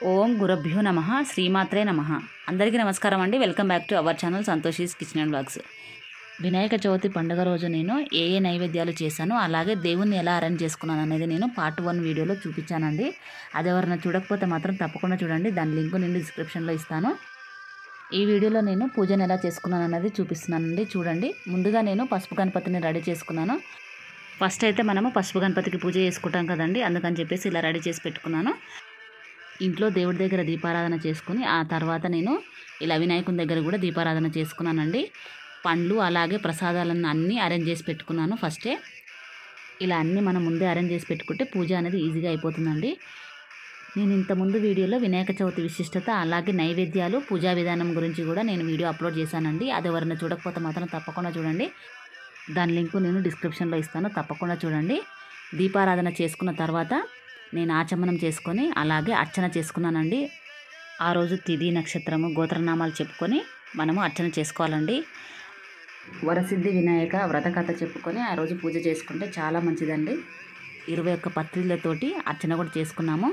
ఓం గురభ్యో నమ శ్రీమాత్రే నమ అందరికీ నమస్కారం అండి welcome back to our channel Santoshi's kitchen and blogs Vinayaka Chavithi పండుగ రోజు నేను ఏ ఏ నైవేద్యాలు చేశాను అలాగే దేవుణ్ణి ఎలా అరేంజ్ చేసుకున్నాను అనేది నేను పార్ట్ వన్ వీడియోలో చూపించానండి అది ఎవరైనా చూడకపోతే మాత్రం తప్పకుండా చూడండి దాని లింక్ నేను డిస్క్రిప్షన్లో ఇస్తాను ఈ వీడియోలో నేను పూజను ఎలా చేసుకున్నాను అనేది చూపిస్తున్నానండి చూడండి ముందుగా నేను పసుపు గణపతిని రెడీ చేసుకున్నాను ఫస్ట్ అయితే మనము పసుపు గణపతికి పూజ చేసుకుంటాం కదండి అందుకని చెప్పేసి ఇలా రెడీ చేసి పెట్టుకున్నాను ఇంట్లో దేవుడి దగ్గర దీపారాధన చేసుకుని ఆ తర్వాత నేను ఇలా వినాయకుని దగ్గర కూడా దీపారాధన చేసుకున్నానండి పండ్లు అలాగే ప్రసాదాలను అన్నీ అరేంజ్ చేసి పెట్టుకున్నాను ఫస్టే ఇలా అన్నీ మనం ముందే అరేంజ్ చేసి పెట్టుకుంటే పూజ అనేది ఈజీగా అయిపోతుందండి నేను ఇంతకుముందు వీడియోలో వినాయక చవితి విశిష్టత అలాగే నైవేద్యాలు పూజా విధానం గురించి కూడా నేను వీడియో అప్లోడ్ చేశానండి అది ఎవరైనా చూడకపోతే మాత్రం తప్పకుండా చూడండి దాని లింకు నేను డిస్క్రిప్షన్లో ఇస్తాను తప్పకుండా చూడండి దీపారాధన చేసుకున్న తర్వాత నేను ఆచమనం చేసుకొని అలాగే అర్చన చేసుకున్నానండి ఆ రోజు తిథి నక్షత్రము గోత్రనామాలు చెప్పుకొని మనము అర్చన చేసుకోవాలండి వరసిద్ధి వినాయక వ్రతకథ చెప్పుకొని ఆ రోజు పూజ చేసుకుంటే చాలా మంచిదండి ఇరవై ఒక్క పత్రిలతోటి అర్చన కూడా చేసుకున్నాము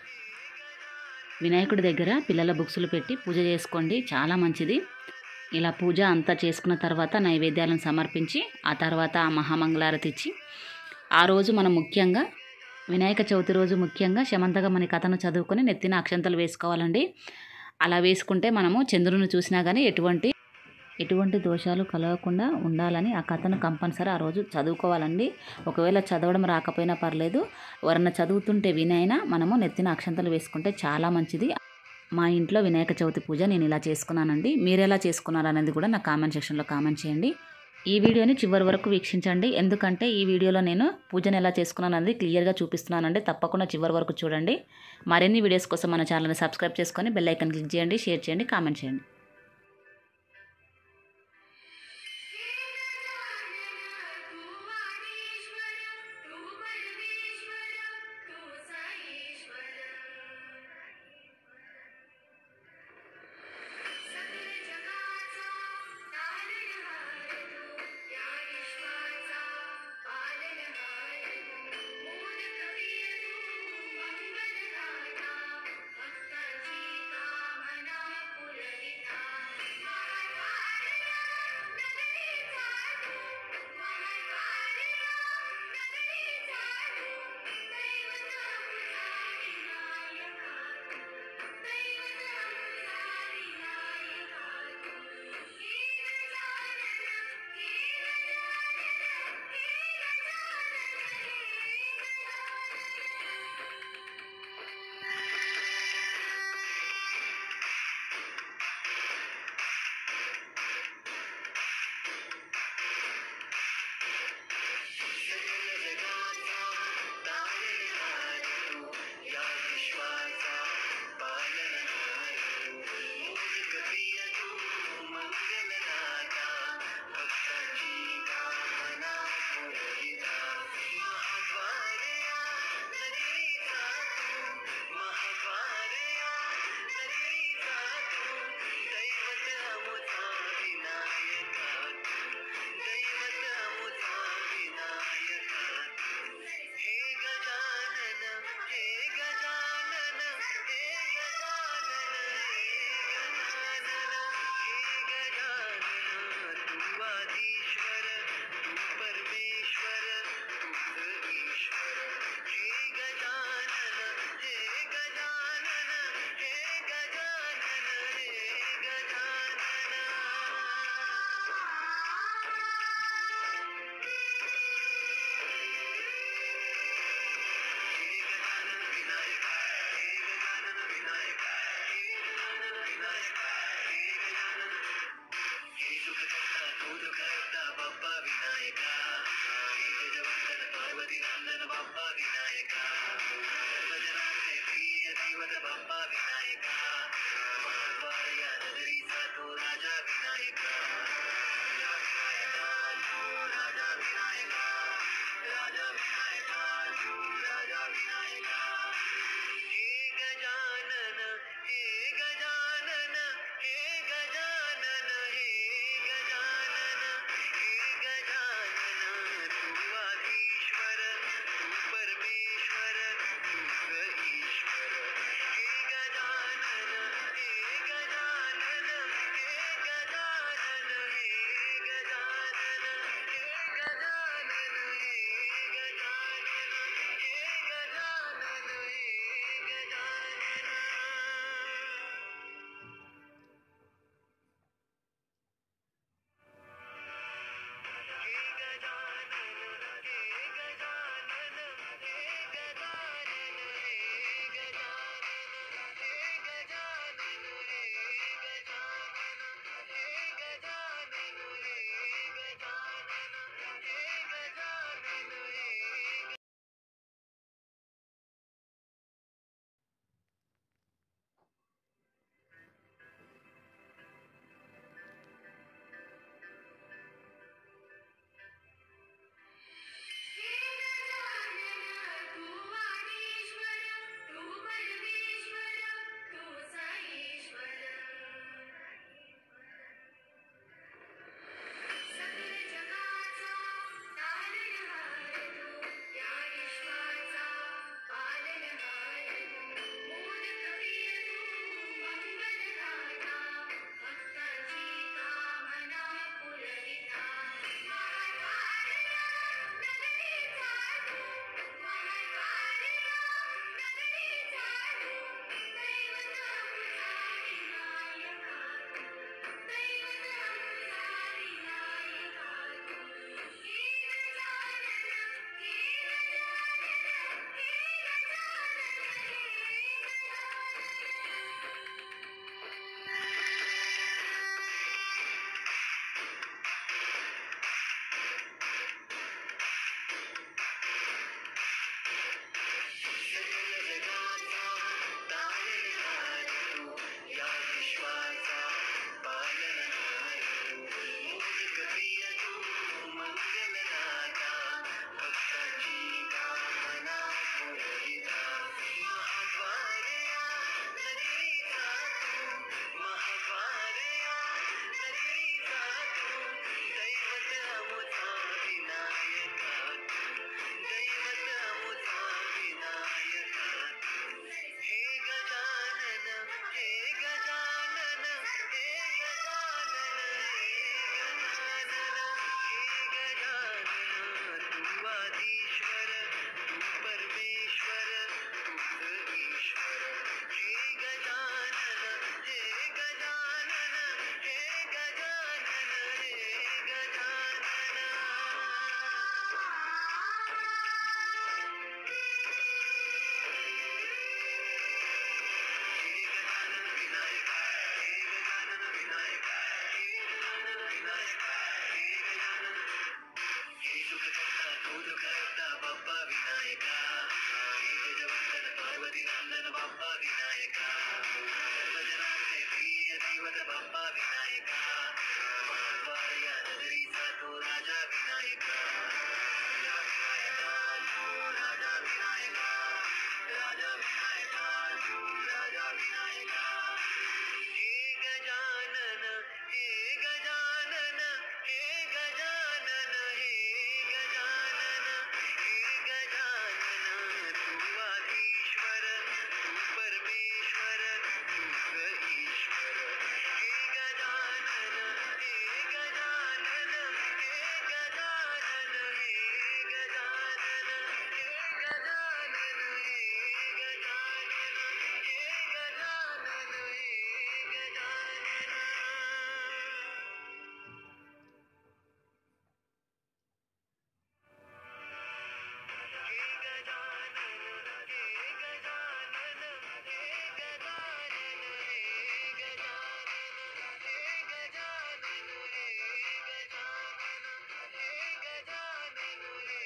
వినాయకుడి దగ్గర పిల్లల బుక్స్లు పెట్టి పూజ చేసుకోండి చాలా మంచిది ఇలా పూజ అంతా చేసుకున్న తర్వాత నైవేద్యాలను సమర్పించి ఆ తర్వాత ఆ మహామంగళారతి ఇచ్చి ఆ రోజు మనం ముఖ్యంగా వినాయక చవితి రోజు ముఖ్యంగా శమంతగమని కథను చదువుకొని నెత్తిన అక్షంతలు వేసుకోవాలండి అలా వేసుకుంటే మనము చంద్రుని చూసినా కానీ ఎటువంటి ఎటువంటి దోషాలు కలగకుండా ఉండాలని ఆ కథను కంపల్సరీ ఆ రోజు చదువుకోవాలండి ఒకవేళ చదవడం రాకపోయినా పర్లేదు ఎవరన్నా చదువుతుంటే వినైనా మనము నెత్తిన అక్షంతలు వేసుకుంటే చాలా మంచిది మా ఇంట్లో వినాయక చవితి పూజ నేను ఇలా చేసుకున్నానండి మీరు ఎలా చేసుకున్నారు అనేది కూడా నా కామెంట్ సెక్షన్లో కామెంట్ చేయండి ఈ వీడియోని చివరి వరకు వీక్షించండి ఎందుకంటే ఈ వీడియోలో నేను పూజను ఎలా చేసుకున్నాను అనేది క్లియర్గా చూపిస్తున్నానండి తప్పకుండా చివరి వరకు చూడండి మరిన్ని వీడియోస్ కోసం మన ఛానల్ని సబ్స్క్రైబ్ చేసుకొని బెల్ ఐకన్ క్లిక్ చేయండి షేర్ చేయండి కామెంట్ చేయండి परमेश्वर दूधकर्ता बप्पा विनायका हे गजवंदन पार्वती नंदन बप्पा विनायका सर्वजनांचे प्रिय दैवत बप्पा विनायका महाद्वार या नगरीचा तो राजा विनायका राजा विनायका तू राजा विनायका राजा विनायका तू राजा विनायका हे गजानन हे गजानन हे गजानन हे गजानन हे गजानन तू आधीश्वर तू परमेश्वर तू ईश्वर हे गजानन हे गजानन हे गजानन हे गजानन हे गजानन हे गजानन हे गजानन हे गजानन हे गजानन हे गजानन हे गजानन हे गजानन हे गजानन हे गजानन हे गजानन हे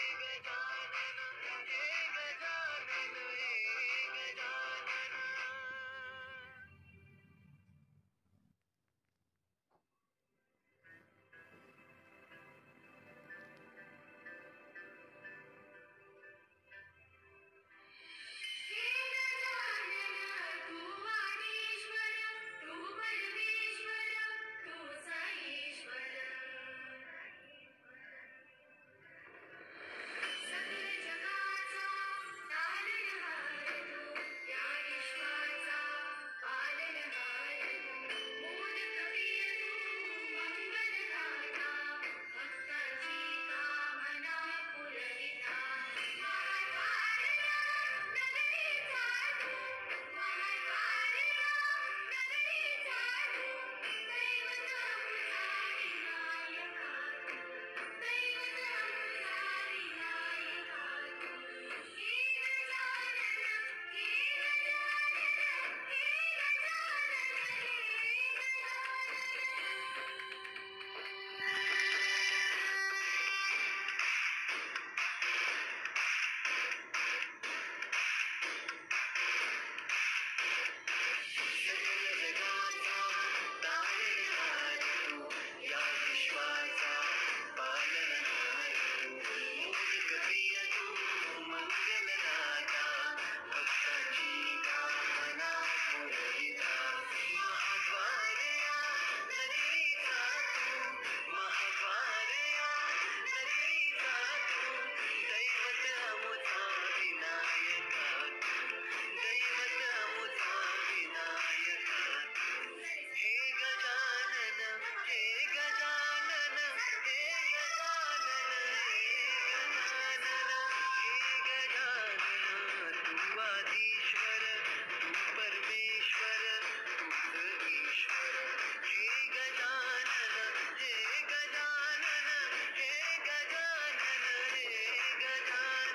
गजानन हे गजानन हे गजानन हे गजानन तू आदिश्वर तू परमेश्वर तू साईश्वर सगळ जगाचा तारणहार तू या विश्वाचा पालनहार तू मोदक प्रिय तू मंगलदाता भक्तांची कामना पुरविता महाकार्या नगरीचा तू महाकार्या नगरीचा तू दैवत अमृतारी नायका तू दैवत अमृतारी नायका तू हे गजानन हे गजानन हे सगळ जगाचा तारणहार तू या विश्वाचा पालनहार तू मोदक प्रिय तू मंगलदाता भक्तांची कामना पुरविता महाद्वार या नगरीचा तू महाद्वार या नगरीचा तू दैवत अमुता विनायका तू दैवत अमुता विनायका हे गजानन हे गजानन हे गजानन हे गजानन हे गजानन तू आदिश्वर तू परमेश्वर तू ईश्वर हे गजानन हे गजानन हे गजानन हे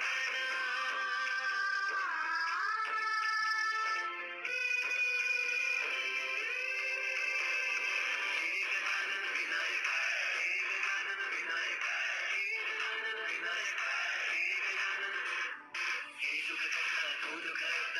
गजानन विनायका हे गजानन विनायका हे गजानन विनायका हे गजानन हे सुख करता तू दुखहर्ता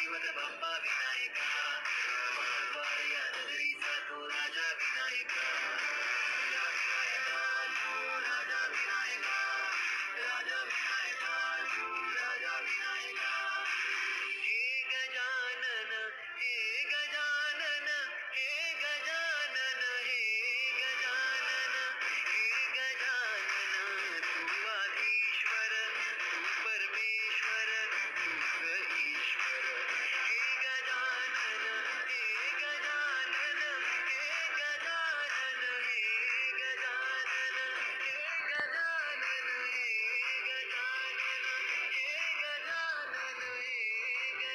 दैवत बाप्पा विनायका महाद्वार या नगरीचा तो राजा विनायका राजा विनायका तू राजा विनायका राजा विनायका तू राजा विनायका हे गजानन हे गजानन हे गजानन हे गजानन हे गजानन तू आधीश्वर तू परमेश्वर तू ईश्वर हे गजानन हे गजानन हे गजानन हे गजानन हे गजानन हे गजानन हे गजानन हे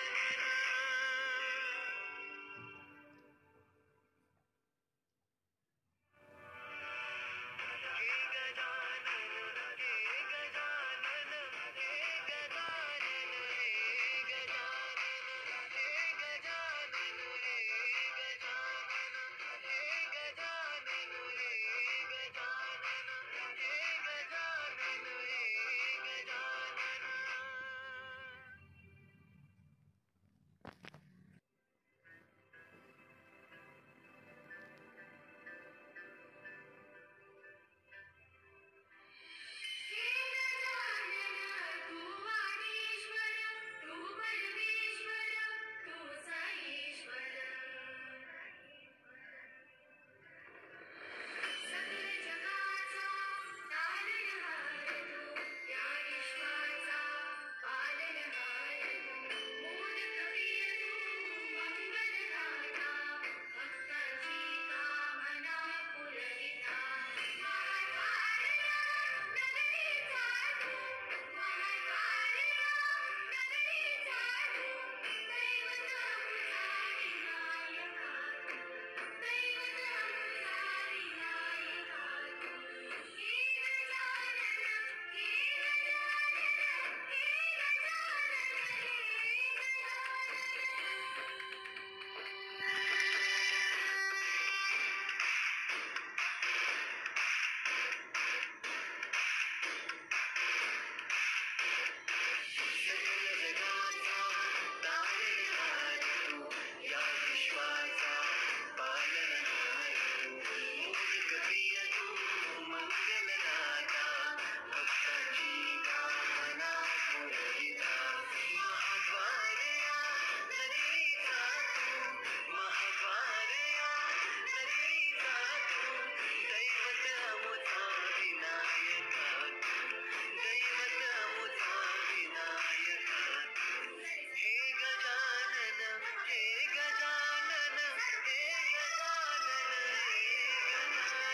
गजानन हे गजानन हे गजानन हे गजानन हे गजानन हे गजानन हे गजानन हे गजानन हे गजानन हे गजानन हे गजानन हे गजानन तू आदिश्वर तू परमेश्वर तू साईश्वर सकल जगाचा तारणहार तू या विश्वाचा पालनहार तू मोदक प्रिय तू मंगलदाता भक्ताची कामना पुरविता महाकार्य नगरीचा तू महाकार्य नगरीचा तू दैवत अमृतारी नायका तू दैवत अमृतारी नायका तू हे गजानन हे गजानन हे गजानन हे सकल जगाचा तारणहार तू या विश्वाचा पालनहार तू मोदक प्रिय तू मंगलदाता भक्ताची कामना पुरविता महाद्वार या नगरीचा तू महाद्वार या नगरीचा तू दैवत अमुता विनायका तू दैवत अमुता विनायका हे गजानन हे गजानन हे गजानन हे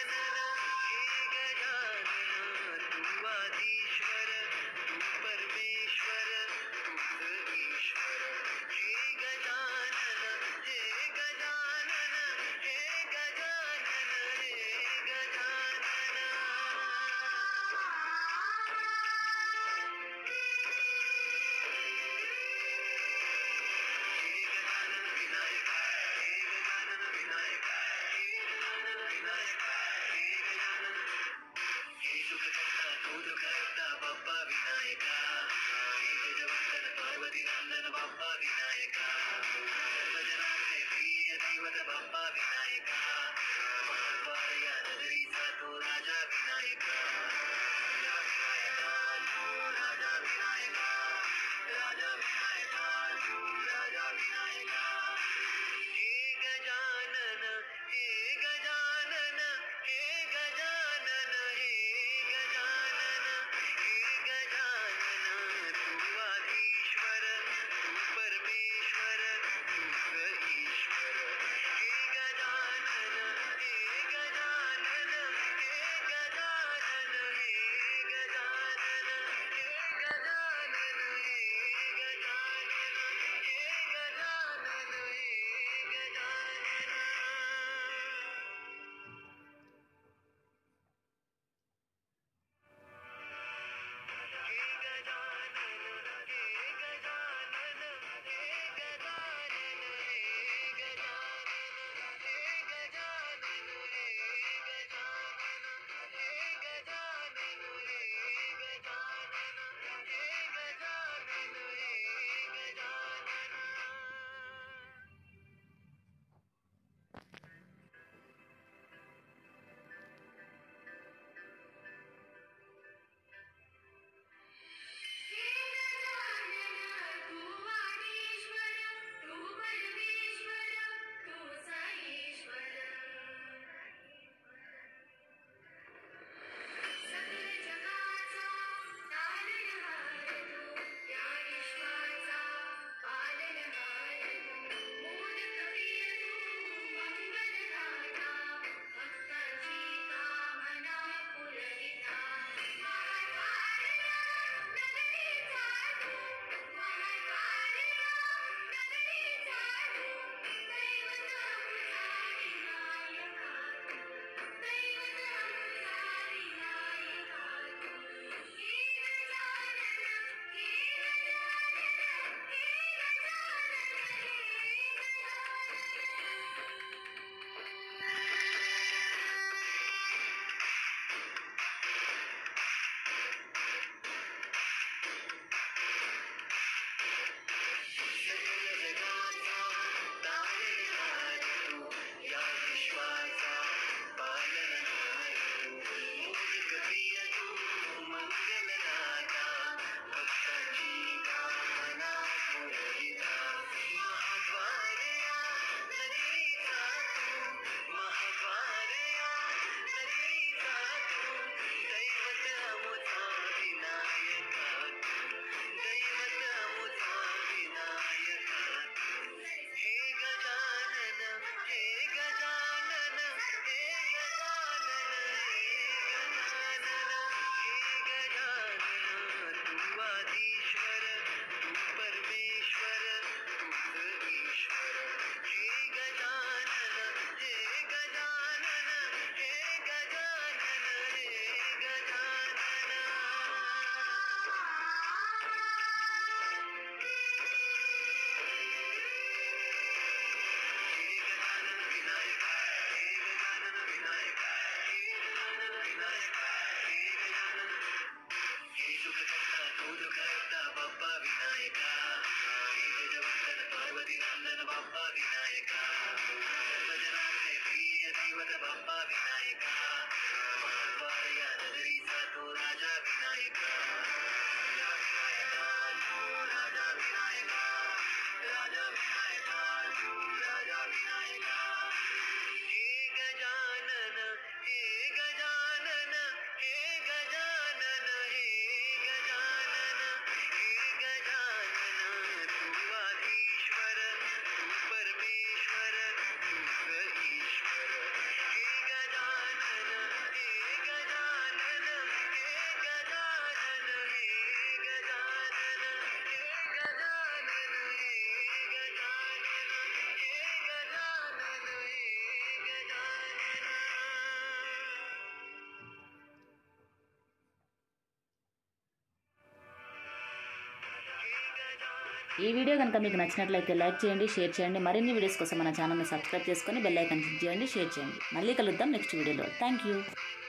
गजानन हे गजानन तू आधीश्वर तू परमेश्वर तू ईश्वर हे गजानन हे गजानन हे गजानन हे हे गजानन विनायक हे गजानन विनायक हे गजानन विनायक हे गजानन हे सुखकर्ता तू दुःखहर्ता बाप्पा विनायका हे गजवंदन पार्वती नंदन बाप्पा विनायका सर्वजनांचे प्रिय दैवत बाप्पा विनायका महाद्वार या नगरीचा तो राजा विनायका राजा विनायका तू राजा विनायका राजा विनायका तू राजा विनायका हे गजानन हे गजानन हे गजानन हे गजानन हे गजानन तू आधीश्वर तू परमेश्वर तू ईश्वर हे गजानन ఈ వీడియో కనుక మీకు నచ్చినట్లయితే లైక్ చేయండి షేర్ చేయండి మరిన్ని వీడియోస్ కోసం మన ఛానల్ని సబ్స్క్రైబ్ చేసుకొని బెల్ ఐకాన్ క్లిక్ చేయండి షేర్ చేయండి మళ్ళీ కలుద్దాం నెక్స్ట్ వీడియోలో థ్యాంక్ యూ